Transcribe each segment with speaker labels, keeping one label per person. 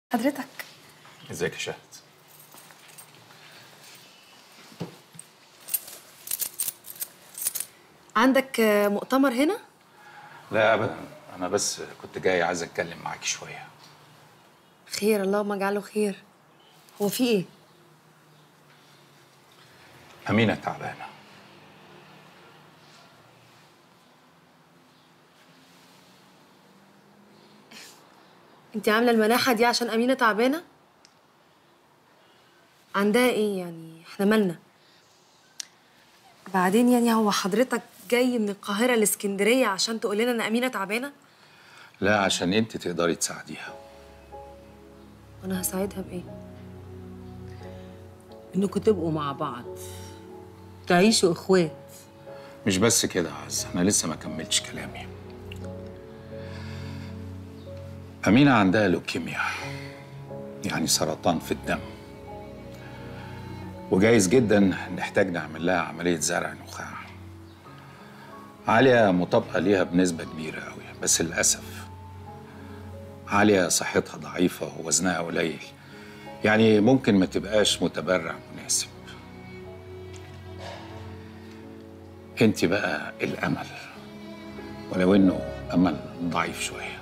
Speaker 1: حضرتك
Speaker 2: ازيك يا شهد
Speaker 1: عندك آه، مؤتمر هنا
Speaker 2: لا ابدا انا بس كنت جاي عايز اتكلم معاك شويه
Speaker 1: خير اللهم اجعله خير هو في ايه
Speaker 2: امينه تعبانه
Speaker 1: انت عامله المناحه دي عشان امينه تعبانه عندها ايه يعني احنا مالنا بعدين يعني هو حضرتك جاي من القاهره لاسكندريه عشان تقول لنا ان امينه تعبانه
Speaker 2: لا عشان انت تقدري تساعديها
Speaker 1: وانا هساعدها بايه
Speaker 3: انكم تبقوا مع بعض تعيشوا اخوات
Speaker 2: مش بس كده يا عز انا لسه ما كملتش كلامي امينه عندها لوكيميا يعني سرطان في الدم وجايز جدا نحتاج نعمل لها عمليه زرع نخاع عاليه مطابقه ليها بنسبه كبيره قوي بس للاسف عاليه صحتها ضعيفه ووزنها قليل يعني ممكن ما تبقاش متبرع مناسب انت بقى الامل ولو انه امل ضعيف شويه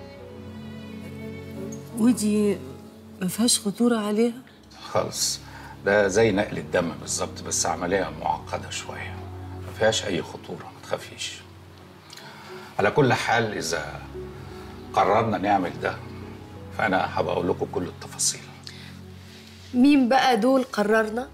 Speaker 3: ودي ما فيهاش خطوره عليها
Speaker 2: خالص ده زي نقل الدم بالظبط بس عمليه معقده شويه ما فيهاش اي خطوره ما تخافيش على كل حال اذا قررنا نعمل ده فانا هبقى اقول لكم كل التفاصيل
Speaker 1: مين بقى دول قررنا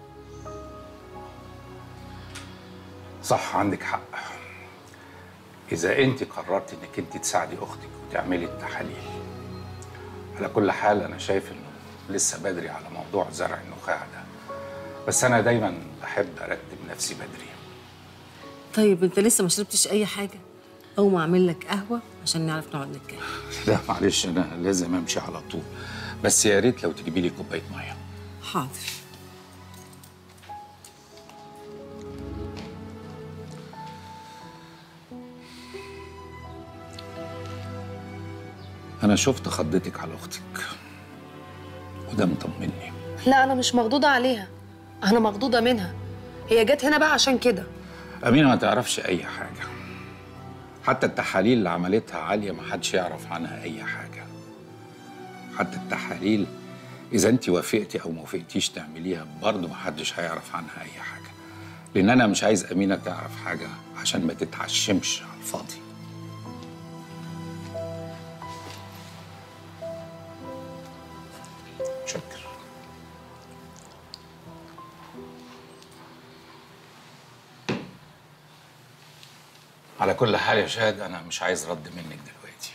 Speaker 2: صح عندك حق إذا أنت قررت إنك أنت تساعدي أختك وتعملي التحاليل على كل حال أنا شايف إنه لسه بدري على موضوع زرع النخاع ده بس أنا دايما بحب أرتب نفسي بدري
Speaker 3: طيب انت لسه ما شربتش اي حاجه او ما اعمل لك قهوه عشان نعرف نقعد نتكلم
Speaker 2: لا معلش أنا لازم أمشي على طول بس يا ريت لو تجيبي لي كوباية مية
Speaker 3: حاضر
Speaker 2: أنا شفت خضتك على أختك وده مطمني
Speaker 1: لا انا مش مخضوضه عليها انا مخضوضه منها هي جت هنا بقى عشان كده
Speaker 2: أمينة ما تعرفش أي حاجة حتى التحاليل اللي عملتها عالية ما حدش يعرف عنها أي حاجة حتى التحاليل إذا أنت وافقتي أو ما وافقتيش تعمليها برضه ما حدش هيعرف عنها أي حاجة لأن أنا مش عايز أمينة تعرف حاجة عشان ما تتعشمش على الفاضي شكرا على كل حال يا شاهد انا مش عايز رد منك دلوقتي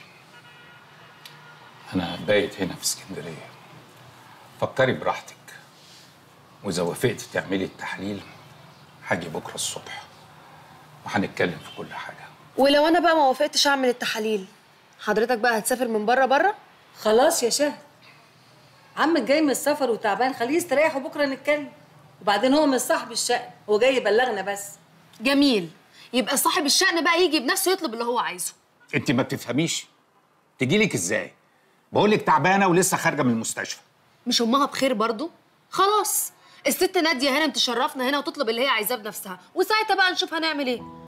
Speaker 2: انا بايت هنا في اسكندريه فكري براحتك واذا وافقتي تعملي التحليل هاجي بكره الصبح وهنتكلم في كل حاجه
Speaker 1: ولو انا بقى ما وافقتش اعمل التحاليل حضرتك بقى هتسافر من بره بره
Speaker 3: خلاص يا شهد عمك جاي من السفر وتعبان خليه يستريح وبكره نتكلم وبعدين هو مش صاحب الشأن هو جاي يبلغنا بس
Speaker 1: جميل يبقى صاحب الشأن بقى يجي بنفسه يطلب اللي هو عايزه
Speaker 2: انت ما بتفهميش تجيلك ازاي بقول لك تعبانه ولسه خارجه من المستشفى
Speaker 1: مش امها بخير برضو خلاص الست ناديه هنا تشرفنا هنا وتطلب اللي هي عايزاه بنفسها وساعتها بقى نشوف هنعمل ايه